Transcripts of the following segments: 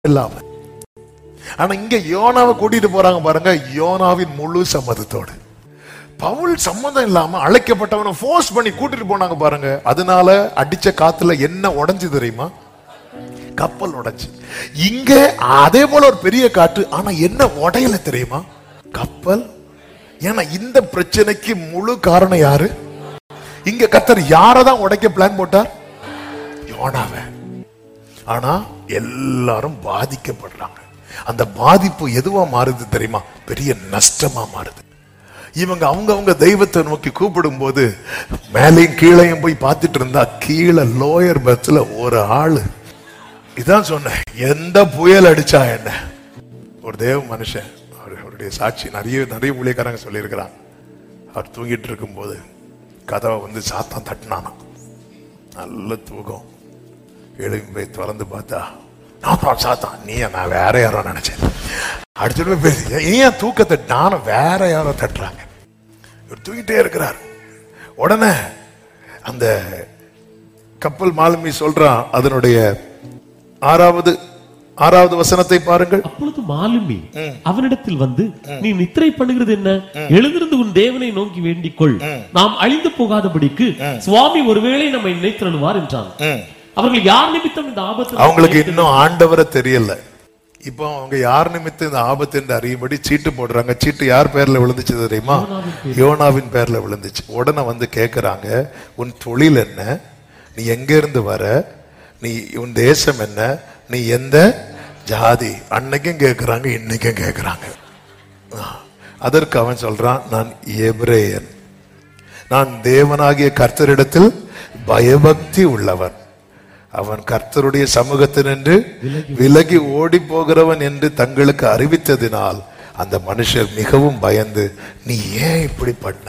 இல்லாம ஆனா இங்க யோனாவை கூட்டிட்டு போறாங்க பாருங்க யோனாவின் முழு சம்மதத்தோடு பவுல் சம்மதம் இல்லாம அழைக்கப்பட்டவனை ஃபோர்ஸ் பண்ணி கூட்டிட்டு போனாங்க பாருங்க அதனால அடிச்ச காத்துல என்ன உடைஞ்சு தெரியுமா கப்பல் உடைஞ்சு இங்க அதே போல ஒரு பெரிய காற்று ஆனா என்ன உடையல தெரியுமா கப்பல் ஏன்னா இந்த பிரச்சனைக்கு முழு காரணம் யாரு இங்க கத்தர் யாரதான் உடைக்க பிளான் போட்டார் யோனாவை ஆனா எல்லாரும் பாதிக்கப்படுறாங்க அந்த பாதிப்பு எதுவா மாறுது தெரியுமா பெரிய நஷ்டமா மாறுது இவங்க அவங்க அவங்க தெய்வத்தை நோக்கி கூப்பிடும் போது மேலையும் கீழையும் போய் பார்த்துட்டு இருந்தா கீழே லோயர் பஸ்ல ஒரு ஆளு இதான் சொன்னேன் எந்த புயல் அடிச்சா என்ன ஒரு தேவ மனுஷன் அவர் அவருடைய சாட்சி நிறைய நிறைய ஊழியக்காரங்க சொல்லியிருக்கிறாங்க அவர் தூங்கிட்டு இருக்கும்போது கதவை வந்து சாத்தான் தட்டினானா நல்ல தூக்கம் எழும்பி போய் திறந்து பார்த்தா நான் தான் சாத்தான் நீ நான் வேற யாரோ நினைச்சேன் அடுத்த பேசி ஏன் தூக்கத்தை நானும் வேற யாரோ தட்டுறாங்க இவர் தூங்கிட்டே இருக்கிறார் உடனே அந்த கப்பல் மாலுமி சொல்றான் அதனுடைய ஆறாவது ஆறாவது வசனத்தை பாருங்கள் அப்பொழுது மாலுமி அவனிடத்தில் வந்து நீ நித்திரை பண்ணுகிறது என்ன எழுந்திருந்து உன் தேவனை நோக்கி வேண்டிக் கொள் நாம் அழிந்து போகாதபடிக்கு சுவாமி ஒருவேளை நம்மை நினைத்திருவார் என்றான் அவர்கள் யார் நிமித்தம் இந்த ஆபத்து அவங்களுக்கு இன்னும் ஆண்டவரை தெரியல இப்போ அவங்க யார் நிமித்தம் இந்த ஆபத்து என்று அறியும்படி சீட்டு போடுறாங்க சீட்டு யார் பேர்ல விழுந்துச்சு தெரியுமா யோனாவின் பேர்ல விழுந்துச்சு உடனே வந்து கேக்குறாங்க உன் தொழில் என்ன நீ எங்க இருந்து வர நீ உன் தேசம் என்ன நீ எந்த ஜாதி அன்னைக்கும் கேக்குறாங்க இன்னைக்கும் கேக்குறாங்க ஆ. அதற்கு அவன் சொல்றான் நான் எபிரேயன் நான் தேவனாகிய கர்த்தரிடத்தில் பயபக்தி உள்ளவன் அவன் கர்த்தருடைய சமூகத்தினின்று விலகி ஓடி போகிறவன் என்று தங்களுக்கு அறிவித்ததினால் அந்த மனுஷர் மிகவும் பயந்து நீ ஏன் இப்படி பண்ண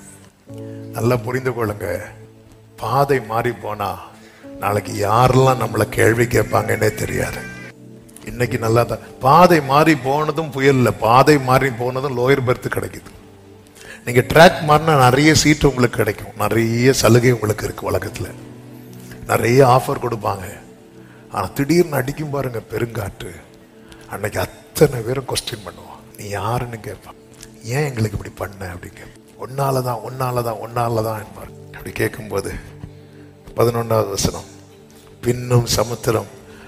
நல்லா புரிந்து கொள்ளுங்க பாதை மாறி போனா நாளைக்கு யாரெல்லாம் நம்மளை கேள்வி கேட்பாங்கன்னே தெரியாது இன்னைக்கு நல்லா தான் பாதை மாறி போனதும் புயல் இல்ல பாதை மாறி போனதும் லோயர் பெர்த் கிடைக்குது நீங்க ட்ராக் மாறினா நிறைய சீட்டு உங்களுக்கு கிடைக்கும் நிறைய சலுகை உங்களுக்கு இருக்கு உலகத்துல நிறைய ஆஃபர் கொடுப்பாங்க ஆனா திடீர்னு அடிக்கும் பாருங்க பெருங்காற்று அன்னைக்கு அத்தனை பேரும் கொஸ்டின் பண்ணுவோம் நீ யாருன்னு கேட்பான் ஏன் எங்களுக்கு இப்படி பண்ண அப்படிங்க ஒன்னாலதான் ஒன்னாலதான் ஒன்னாலதான் என்பார் அப்படி கேட்கும்போது பதினொன்றாவது வசனம் பின்னும் சமுத்திரம்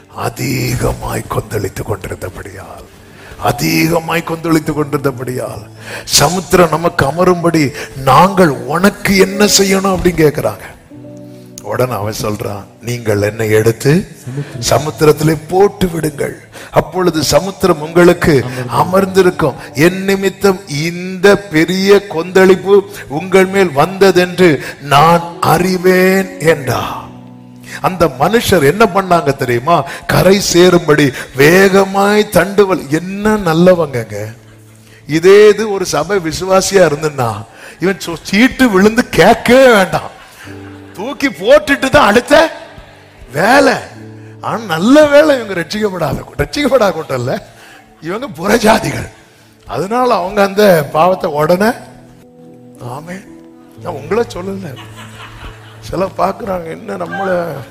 அதிகமாய் கொந்தளித்துக் கொண்டிருந்தபடியால் அதிகமாய் கொந்தளித்துக் கொண்டிருந்தபடியால் சமுத்திரம் நமக்கு அமரும்படி நாங்கள் உனக்கு என்ன செய்யணும் அப்படின்னு கேட்கிறாங்க உடனே அவன் சொல்றான் நீங்கள் என்னை எடுத்து சமுத்திரத்திலே போட்டு விடுங்கள் அப்பொழுது சமுத்திரம் உங்களுக்கு அமர்ந்திருக்கும் என் நிமித்தம் இந்த பெரிய கொந்தளிப்பு உங்கள் மேல் வந்ததென்று நான் அறிவேன் என்றார் அந்த மனுஷர் என்ன பண்ணாங்க தெரியுமா கரை சேரும்படி வேகமாய் தண்டுவல் என்ன நல்லவங்கங்க இதே இது ஒரு சபை விசுவாசியா இருந்துன்னா இவன் சொ- சீட்டு விழுந்து கேட்கவே வேண்டாம் தூக்கி போட்டுட்டு தான் அடுத்த வேலை ஆனா நல்ல வேலை இவங்க ரட்சிக்கப்படாத கூட்டம். ரட்சிக்கப்படாத கூட்டம் இல்ல இவங்க புறஜாதிகள் அதனால அவங்க அந்த பாவத்தை உடனே ஆமே நான் உங்களை சொல்லல சில பாக்குறாங்க என்ன நம்மள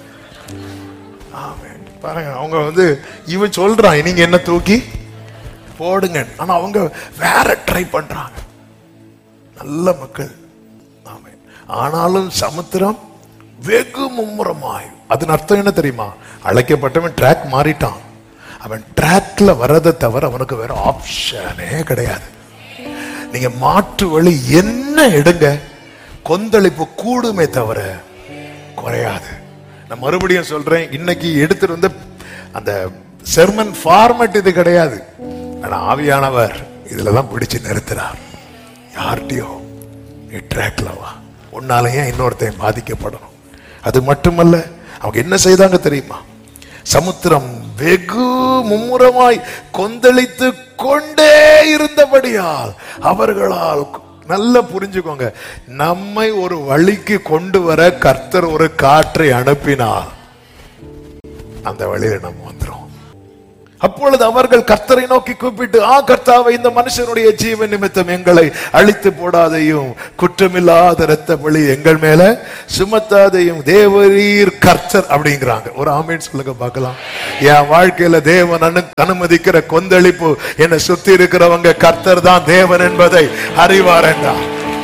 ஆமே பாருங்க அவங்க வந்து இவன் சொல்றான் நீங்க என்ன தூக்கி போடுங்க ஆனா அவங்க வேற ட்ரை பண்றாங்க நல்ல மக்கள் ஆமே ஆனாலும் சமுத்திரம் வெகு மும்முரமாய் அதன் அர்த்தம் என்ன தெரியுமா அழைக்கப்பட்டவன் ட்ராக் மாறிட்டான் அவன் ட்ராக்ல வர்றதை தவிர அவனுக்கு வேற ஆப்ஷனே கிடையாது நீங்க மாற்று வழி என்ன எடுங்க கொந்தளிப்பு கூடுமே தவிர குறையாது நான் மறுபடியும் சொல்றேன் இன்னைக்கு எடுத்துட்டு வந்த அந்த செர்மன் ஃபார்மட் இது கிடையாது ஆனா ஆவியானவர் இதுலதான் பிடிச்சு நிறுத்துறார் யார்கிட்டயோ நீ ட்ராக்ல வா உன்னால ஏன் இன்னொருத்தையும் பாதிக்கப்படணும் அது மட்டுமல்ல அவங்க என்ன செய்தாங்க தெரியுமா சமுத்திரம் வெகு மும்முரமாய் கொந்தளித்து கொண்டே இருந்தபடியால் அவர்களால் நல்லா புரிஞ்சுக்கோங்க நம்மை ஒரு வழிக்கு கொண்டு வர கர்த்தர் ஒரு காற்றை அனுப்பினால் அந்த வழியில நம்ம வந்துரும் அப்பொழுது அவர்கள் கர்த்தரை நோக்கி கூப்பிட்டு ஆ கர்த்தாவை இந்த மனுஷனுடைய ஜீவன் நிமித்தம் எங்களை அழித்து போடாதையும் குற்றமில்லாத இரத்த பழி எங்கள் மேல சுமத்தாதையும் தேவரீர் கர்த்தர் அப்படிங்கிறாங்க ஒரு ஆமேன் சொல்லுங்க பார்க்கலாம் என் வாழ்க்கையில தேவன் அனு அனுமதிக்கிற கொந்தளிப்பு என்னை சுத்தி இருக்கிறவங்க கர்த்தர் தான் தேவன் என்பதை அறிவார் என்றார்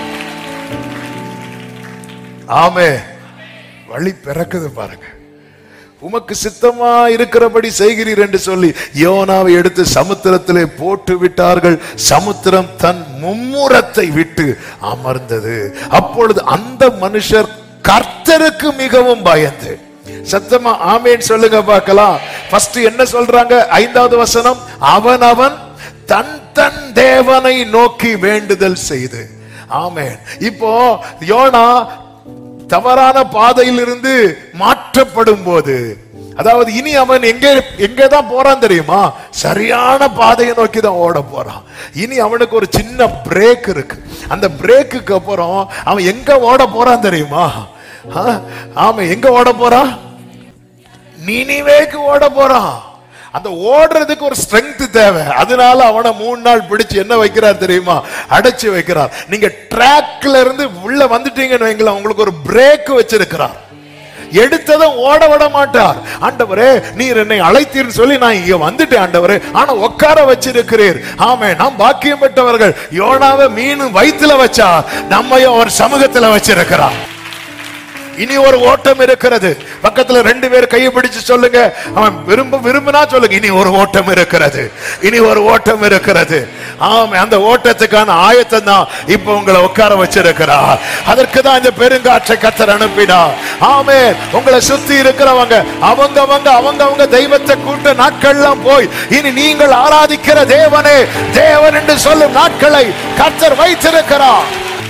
ஆமே வழி பிறக்குது பாருங்க உமக்கு சித்தமா இருக்கிறபடி செய்கிறீர் என்று சொல்லி யோனாவை எடுத்து சமுத்திரத்திலே போட்டு விட்டார்கள் சமுத்திரம் தன் மும்முரத்தை விட்டு அமர்ந்தது அப்பொழுது அந்த மனுஷர் கர்த்தருக்கு மிகவும் பயந்து சத்தமா ஆமேன் சொல்லுங்க பார்க்கலாம் ஃபர்ஸ்ட் என்ன சொல்றாங்க ஐந்தாவது வசனம் அவன் அவன் தன் தன் தேவனை நோக்கி வேண்டுதல் செய்து ஆமென் இப்போ யோனா தவறான பாதையிலிருந்து மாற்றப்படும் போது அதாவது இனி அவன் எங்க எங்கதான் போறான் தெரியுமா சரியான பாதையை நோக்கி தான் ஓட போறான் இனி அவனுக்கு ஒரு சின்ன பிரேக் இருக்கு அந்த பிரேக்குக்கு அப்புறம் அவன் எங்க ஓட போறான் தெரியுமா ஆ? ஆமா எங்க ஓட போறான் நினிவேக்கு ஓட போறான் அந்த ஓடுறதுக்கு ஒரு ஸ்ட்ரென்த் தேவை அதனால அவனை மூணு நாள் பிடிச்சு என்ன வைக்கிறார் தெரியுமா அடைச்சு வைக்கிறார் நீங்க ட்ராக்ல இருந்து உள்ள வந்துட்டீங்கன்னு வைங்களேன் உங்களுக்கு ஒரு பிரேக் வச்சிருக்கிறார் எடுத்ததும் ஓட விட மாட்டார் ஆண்டவரே நீர் என்னை அழைத்தீர்னு சொல்லி நான் இங்க வந்துட்டேன் ஆண்டவரே ஆனா உட்கார வச்சிருக்கிறீர் ஆமே நாம் பாக்கியம் பெற்றவர்கள் யோனாவை மீன் வயித்துல வச்சா நம்மையும் அவர் சமூகத்துல வச்சிருக்கிறார் இனி ஒரு ஓட்டம் இருக்கிறது பக்கத்துல ரெண்டு பேர் கையை பிடிச்சு சொல்லுங்க அவன் விரும்ப விரும்பினா சொல்லுங்க இனி ஒரு ஓட்டம் இருக்கிறது இனி ஒரு ஓட்டம் இருக்கிறது ஆமா அந்த ஓட்டத்துக்கான ஆயத்தம் தான் இப்ப உங்களை உட்கார வச்சிருக்கிறார் அதற்கு தான் இந்த பெருங்காற்றை கத்தர் அனுப்பினார் ஆமே உங்களை சுத்தி இருக்கிறவங்க அவங்க அவங்க அவங்க அவங்க தெய்வத்தை கூட்ட நாட்கள்லாம் போய் இனி நீங்கள் ஆராதிக்கிற தேவனே தேவன் என்று சொல்லும் நாட்களை கத்தர் வைத்திருக்கிறார்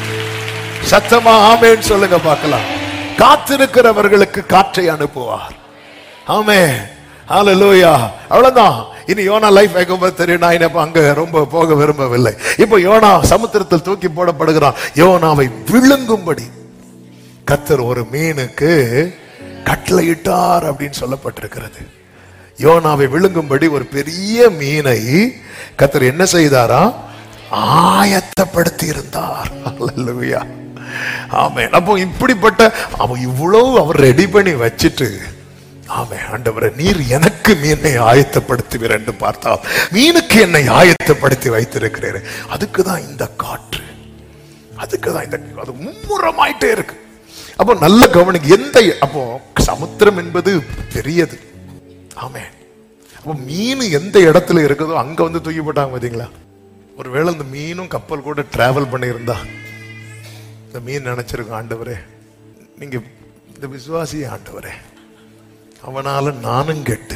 சத்தமா ஆமேன்னு சொல்லுங்க பார்க்கலாம் காத்திருக்கிறவர்களுக்கு காற்றை அனுப்புவார் ஆமே ஹalleluya அவ்வளவுதான் இனி யோனா லைஃப் வைக்கும்போது தெரியும் நான் இப்ப அங்க ரொம்ப போக விரும்பவில்லை இப்போ யோனா சமுத்திரத்தில் தூக்கி போடப்படுகிறான் யோனாவை விழுங்கும்படி கத்தர் ஒரு மீனுக்கு கட்டளையிட்டார் அப்படின்னு சொல்லப்பட்டிருக்கிறது யோனாவை விழுங்கும்படி ஒரு பெரிய மீனை கத்தர் என்ன செய்தாரா ஆயத்தப்படுத்தி இருந்தார் அல்லேலூயா ஆமென் அப்போ இப்படிப்பட்ட அவன் இவ்வளவு அவர் ரெடி பண்ணி வச்சிட்டு ஆமே ஆண்டவரே நீர் எனக்கு மீனை ஆயத்தப்படுத்துவீர் என்று பார்த்தால் மீனுக்கு என்னை ஆயத்தப்படுத்தி வைத்திருக்கிறீர் அதுக்கு தான் இந்த காற்று அதுக்கு தான் இந்த அது மும்முரமாயிட்டே இருக்கு அப்போ நல்ல கவனிக்கு எந்த அப்போ சமுத்திரம் என்பது பெரியது ஆமே அப்போ மீன் எந்த இடத்துல இருக்குதோ அங்க வந்து தூக்கி போட்டாங்க பாத்தீங்களா ஒருவேளை இந்த மீனும் கப்பல் கூட டிராவல் பண்ணியிருந்தா இந்த மீன் நினைச்சிருக்கும் ஆண்டவரே நீங்க இந்த விசுவாசி ஆண்டவரே அவனால நானும் கெட்டு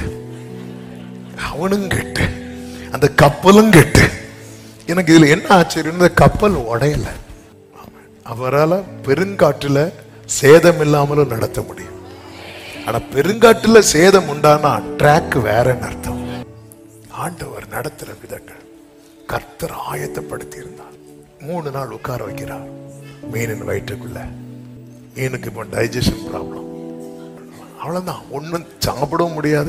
அவனும் கெட்டு அந்த கப்பலும் கெட்டு எனக்கு இதுல என்ன ஆச்சரியம் இந்த கப்பல் உடையல அவரால் பெருங்காற்றுல சேதம் இல்லாமலும் நடத்த முடியும் ஆனா பெருங்காற்றுல சேதம் உண்டானா ட்ராக் வேறன்னு அர்த்தம் ஆண்டவர் நடத்துற விதங்கள் கர்த்தர் ஆயத்தப்படுத்தி இருந்தார் மூணு நாள் உட்கார வைக்கிறார் மீனின் வயிற்றுக்குள்ள மீனுக்கு இப்போ டைஜஷன் ப்ராப்ளம் அவ்வளவுதான் ஒண்ணும் சாப்பிடவும் முடியாது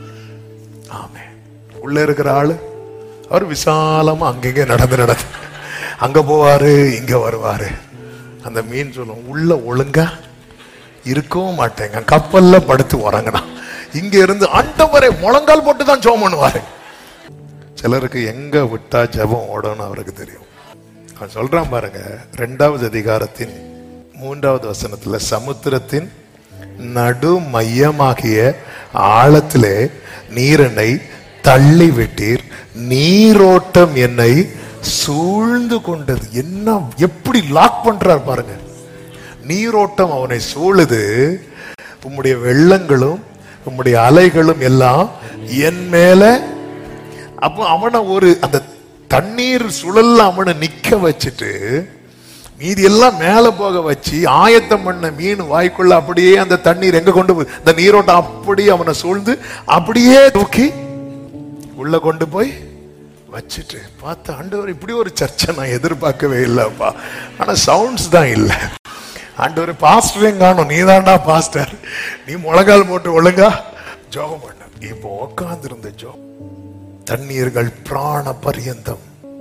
ஆமே உள்ள இருக்கிற ஆளு அவர் விசாலமா அங்கங்க நடந்து நடந்து அங்க போவாரு இங்க வருவாரு அந்த மீன் சொல்லும் உள்ள ஒழுங்கா இருக்கவும் மாட்டேங்க கப்பல்ல படுத்து உறங்கினா இங்க இருந்து ஆண்டவரை முழங்கால் போட்டு தான் ஜோம் பண்ணுவாரு சிலருக்கு எங்க விட்டா ஜெபம் ஓடணும் அவருக்கு தெரியும் அவன் சொல்றான் பாருங்க ரெண்டாவது அதிகாரத்தின் மூன்றாவது வசனத்துல சமுத்திரத்தின் நடு மையமாகிய ஆழத்திலே நீர் என்னை தள்ளி விட்டீர் நீரோட்டம் என்னை சூழ்ந்து கொண்டது என்ன எப்படி லாக் பண்றார் பாருங்க நீரோட்டம் அவனை சூழுது உம்முடைய வெள்ளங்களும் உம்முடைய அலைகளும் எல்லாம் என் மேல அப்போ அவனை ஒரு அந்த தண்ணீர் சுழல்ல அவனை நிக்க வச்சுட்டு மீதி எல்லாம் மேல போக வச்சு ஆயத்தம் பண்ண மீன் வாய்க்குள்ள அப்படியே அந்த தண்ணீர் எங்க கொண்டு போய் இந்த நீரோட்டம் அப்படியே அவனை சூழ்ந்து அப்படியே தூக்கி உள்ள கொண்டு போய் வச்சுட்டு பார்த்து ஆண்டவர் இப்படி ஒரு சர்ச்சை நான் எதிர்பார்க்கவே இல்லப்பா ஆனா சவுண்ட்ஸ் தான் இல்லை ஆண்டவர் பாஸ்டரையும் காணும் நீ தான்டா பாஸ்டர் நீ முழங்கால் போட்டு ஒழுங்கா ஜோகம் பண்ண இப்போ உட்கார்ந்திருந்த ஜோ தண்ணீர்கள் பிராண பரியந்தம்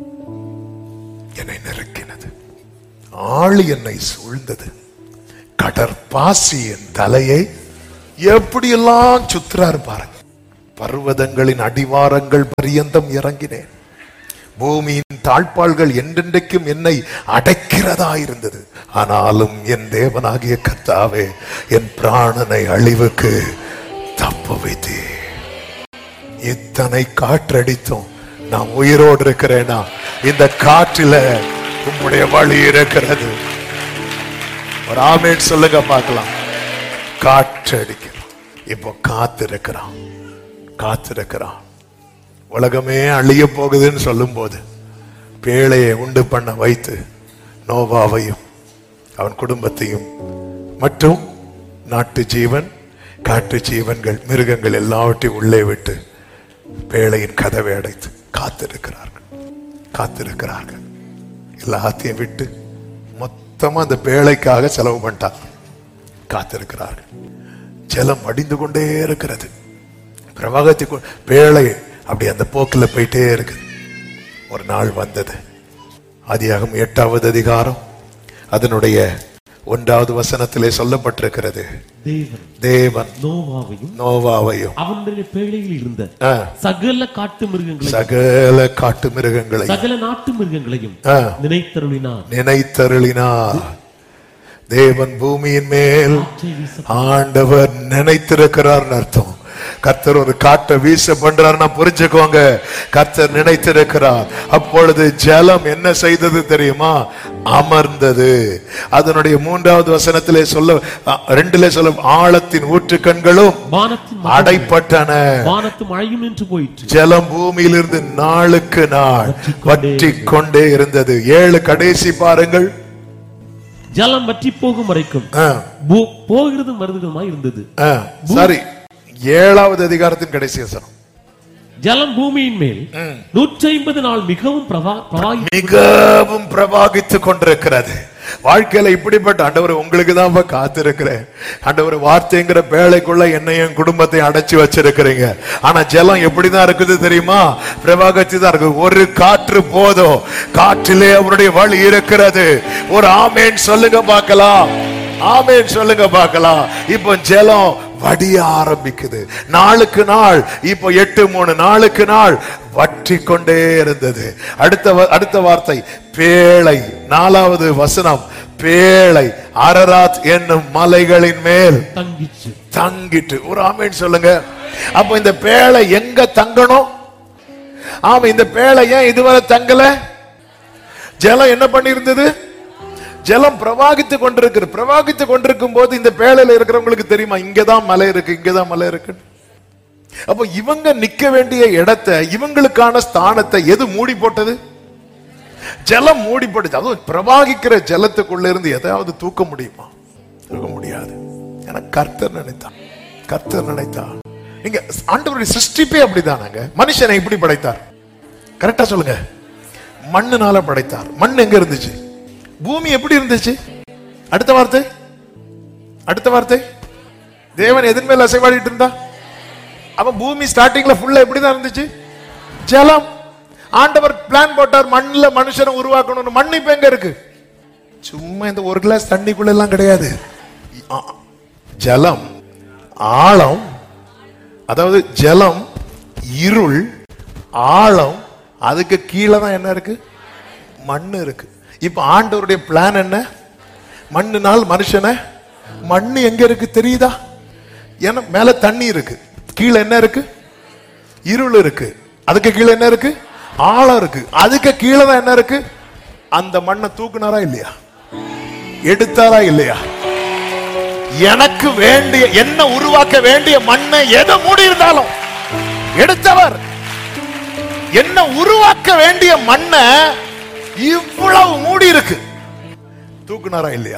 என்னை நெருக்கினது ஆளி என்னை சூழ்ந்தது கடற்பாசி என் தலையை எப்படியெல்லாம் சுத்துறாரு பாருங்க பர்வதங்களின் அடிவாரங்கள் பரியந்தம் இறங்கினேன் பூமியின் தாழ்பாள்கள் என்றென்றைக்கும் என்னை அடைக்கிறதா இருந்தது ஆனாலும் என் தேவனாகிய கர்த்தாவே என் பிராணனை அழிவுக்கு தப்ப வைத்தே இத்தனை காற்றடித்தும் நான் உயிரோடு இருக்கிறேனா இந்த காற்றில உம்முடைய வழி இருக்கிறது ஒரு ஆமேன் சொல்லுங்க பார்க்கலாம் காற்று அடிக்கிறான் இப்போ காத்து இருக்கிறான் காத்திருக்கிறான் உலகமே அழிய போகுதுன்னு சொல்லும்போது பேழையை உண்டு பண்ண வைத்து நோவாவையும் அவன் குடும்பத்தையும் மற்றும் நாட்டு ஜீவன் காட்டு ஜீவன்கள் மிருகங்கள் எல்லாவற்றையும் உள்ளே விட்டு பேழையின் கதவை அடைத்து காத்திருக்கிறார்கள் காத்திருக்கிறார்கள் எல்லாத்தையும் விட்டு மொத்தமா அந்த பேழைக்காக செலவு பண்ணிட்டாங்க காத்திருக்கிறார்கள் ஜலம் அடிந்து கொண்டே இருக்கிறது பிரவாகத்தை கொ- பேழை அப்படி அந்த போக்குல போயிட்டே இருக்குது ஒரு நாள் வந்தது ஆதியாகம் எட்டாவது அதிகாரம் அதனுடைய ஒன்றாவது வசனத்திலே சொல்லப்பட்டிருக்கிறது தேவன் தேவன் நோவாவையும் நோவாவையும் அவனுடைய பேழையில் இருந்த ஆ, சகல காட்டு மிருகங்களையும் சகல காட்டு மிருகங்களை சகல நாட்டு மிருகங்களையும் ஆ, நினைத்தருளினார் நினைத்தருளினார் தேவன் பூமியின் மேல் காற்றை வீச ஆண்டவர் நினைத்திருக்கிறார்னு அர்த்தம் கர்த்தர் ஒரு காட்டை வீச பண்றாருன்னா புரிஞ்சுக்கோங்க கர்த்தர் நினைத்திருக்கிறார் அப்பொழுது ஜலம் என்ன செய்தது தெரியுமா அமர்ந்தது அதனுடைய மூன்றாவது வசனத்திலே சொல்ல அ, ரெண்டுல சொல்ல ஆழத்தின் ஊற்றுக்கண்களும் வானத்தின் மகா- அடைப்பட்டன வானத்து மழையும் நின்று போயிற்று ஜலம் பூமியிலிருந்து நாளுக்கு நாள் வற்றி கொண்டே இருந்தது ஏழு கடைசி பாருங்கள் ஜலம் வற்றி போகும் வரைக்கும் ஆ, பூ- போகிறதும் வருதுமாய் இருந்தது ஆ, சாரி ஏழாவது அதிகாரத்தின் கடைசி வசனம் ஜலம் பூமியின் மேல் நூற்றி ஐம்பது நாள் மிகவும் பிரவா பிரவாகி மிகவும் பிரவாகித்துக் கொண்டிருக்கிறது வாழ்க்கையில இப்படிப்பட்ட ஆண்டவர் உங்களுக்கு தான் காத்திருக்கிறேன் ஆண்டவர் வார்த்தைங்கிற பேழைக்குள்ள என்னையும் குடும்பத்தையும் அடைச்சு வச்சிருக்கிறீங்க ஆனா ஜலம் எப்படிதான் இருக்குது தெரியுமா பிரவாகத்து தான் இருக்கு ஒரு காற்று போதும் காற்றிலே அவருடைய வழி இருக்கிறது ஒரு ஆமேன் சொல்லுங்க பார்க்கலாம் ஆமேன் சொல்லுங்க பார்க்கலாம் இப்போ ஜலம் வடிய ஆரம்பிக்குது நாளுக்கு நாள் இப்போ எட்டு மூணு நாளுக்கு நாள் வற்றி கொண்டே இருந்தது அடுத்த வ- அடுத்த வார்த்தை பேழை நாலாவது வசனம் பேழை அரராத் என்னும் மலைகளின் மேல் தங்கிச்சு தங்கிட்டு ஒரு ஆமேன் சொல்லுங்க அப்ப இந்த பேழை எங்க தங்கணும் ஆமா இந்த பேழை ஏன் இதுவரை தங்கல ஜலம் என்ன பண்ணியிருந்தது ஜலம் பிரவாகித்து கொண்டிருக்கு பிரவாகித்து கொண்டிருக்கும் போது இந்த பேழையில இருக்கிறவங்களுக்கு தெரியுமா இங்கதான் மலை இருக்கு இங்கதான் மலை இருக்கு அப்ப இவங்க நிக்க வேண்டிய இடத்தை இவங்களுக்கான ஸ்தானத்தை எது மூடி போட்டது ஜலம் மூடி போட்டுச்சு அதுவும் பிரவாகிக்கிற ஜலத்துக்குள்ள இருந்து எதையாவது தூக்க முடியுமா தூக்க முடியாது ஏன்னா கர்த்தர் நினைத்தான் கர்த்தர் நினைத்தார் நீங்க ஆண்டவருடைய சிருஷ்டிப்பே அப்படிதானாங்க மனுஷனை இப்படி படைத்தார் கரெக்டா சொல்லுங்க மண்ணுனால படைத்தார் மண் எங்க இருந்துச்சு பூமி எப்படி இருந்துச்சு அடுத்த வார்த்தை அடுத்த வார்த்தை தேவன் எதன் மேல அசைவாடிட்டு இருந்தா அவன் பூமி ஸ்டார்டிங்ல ஃபுல்லா எப்படிதான் இருந்துச்சு ஜலம் ஆண்டவர் பிளான் போட்டார் மண்ணுல மனுஷனை உருவாக்கணும்னு மண் இப்ப எங்க இருக்கு சும்மா இந்த ஒரு கிளாஸ் தண்ணிக்குள்ள எல்லாம் கிடையாது ஆ- ஜலம் ஆழம் அதாவது ஜலம் இருள் ஆழம் அதுக்கு கீழே தான் என்ன இருக்கு மண்ணு இருக்கு இப்ப ஆண்டவருடைய பிளான் என்ன மண்ணுனால் மனுஷனை மண்ணு எங்க இருக்கு தெரியுதா ஏன்னா மேல தண்ணி இருக்கு கீழே என்ன இருக்கு இருள் இருக்கு அதுக்கு கீழே என்ன இருக்கு ஆழம் இருக்கு அதுக்கு கீழே தான் என்ன இருக்கு அந்த மண்ணை தூக்குனாரா இல்லையா எடுத்தாரா இல்லையா எனக்கு வேண்டிய என்ன உருவாக்க வேண்டிய மண்ணை எதை மூடி இருந்தாலும் எடுத்தவர் என்ன உருவாக்க வேண்டிய மண்ணை இவ்வளவு மூடி இருக்கு தூக்குனாரா இல்லையா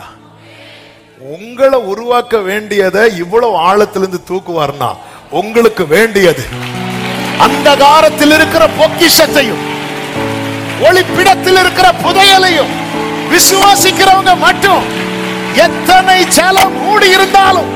உங்களை உருவாக்க வேண்டியதை இவ்வளவு ஆழத்திலிருந்து தூக்குவார்னா உங்களுக்கு வேண்டியது அந்தகாரத்தில் இருக்கிற பொக்கிஷத்தையும் ஒளிப்பிடத்தில் இருக்கிற புதையலையும் விசுவாசிக்கிறவங்க மட்டும் எத்தனை ஜலம் மூடி இருந்தாலும்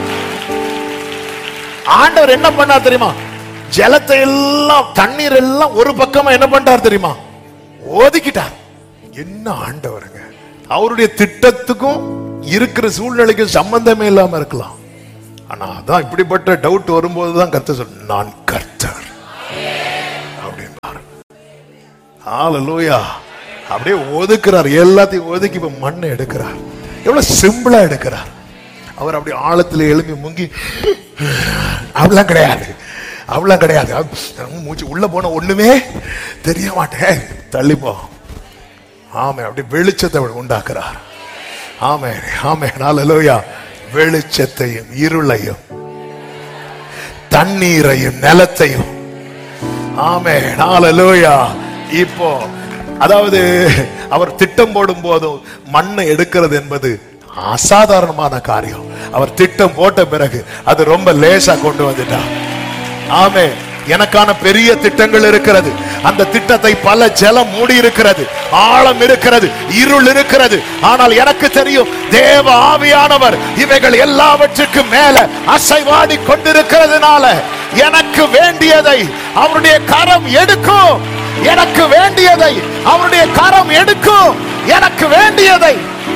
ஆண்டவர் என்ன பண்ணார் தெரியுமா ஜலத்தை எல்லாம் தண்ணீர் எல்லாம் ஒரு பக்கமா என்ன பண்ணிட்டார் தெரியுமா ஒதுக்கிட்டார் என்ன ஆண்டவருங்க அவருடைய திட்டத்துக்கும் இருக்கிற சூழ்நிலைக்கும் சம்பந்தமே இல்லாம இருக்கலாம் ஆனா அதான் இப்படிப்பட்ட டவுட் வரும்போது தான் கத்த சொல் நான் கர்த்தர் அப்படின்பாரு ஹalleluya அப்படியே ஒதுக்குறார் எல்லாத்தையும் ஒதுக்கி இப்ப மண்ணை எடுக்கிறார் எவ்வளவு சிம்பிளா எடுக்கிறார் அவர் அப்படி ஆழத்துல எழும்பி முங்கி அப்படிலாம் கிடையாது அப்படிலாம் கிடையாது அவ் மூச்சு உள்ள போன ஒண்ணுமே தெரிய மாட்டேன் தள்ளி போ ஆமே அப்படி வெளிச்சத்தை அவர் உண்டாக்குறார் ஆமே ஆமே ஹalleluya வெளிச்சத்தையும் இருளையும் தண்ணீரையும் நிலத்தையும் ஆமே ஹalleluya இப்போ அதாவது அவர் திட்டம் போடும் போதும் மண்ணை எடுக்கிறது என்பது அசாதாரணமான காரியம் அவர் திட்டம் போட்ட பிறகு அது ரொம்ப லேசா கொண்டு வந்துட்டார் ஆமே எனக்கான பெரிய திட்டங்கள் இருக்கிறது அந்த திட்டத்தை பல ஜலம் மூடி இருக்கிறது ஆழம் இருக்கிறது இருள் இருக்கிறது ஆனால் எனக்கு தெரியும் தேவ ஆவியானவர் இவைகள் எல்லாவற்றுக்கும் மேல அசைவாடி கொண்டிருக்கிறதுனால எனக்கு வேண்டியதை அவருடைய கரம் எடுக்கும் எனக்கு வேண்டியதை அவருடைய கரம் எடுக்கும் எனக்கு வேண்டியதை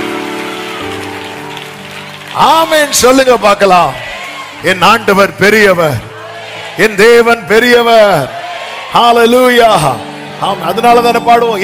ஆமென் சொல்லுங்க பார்க்கலாம் என் ஆண்டவர் பெரியவர் என் தேவன் பெரியவர் ஹalleluya ஆம் அதனால தானே பாடுவோம்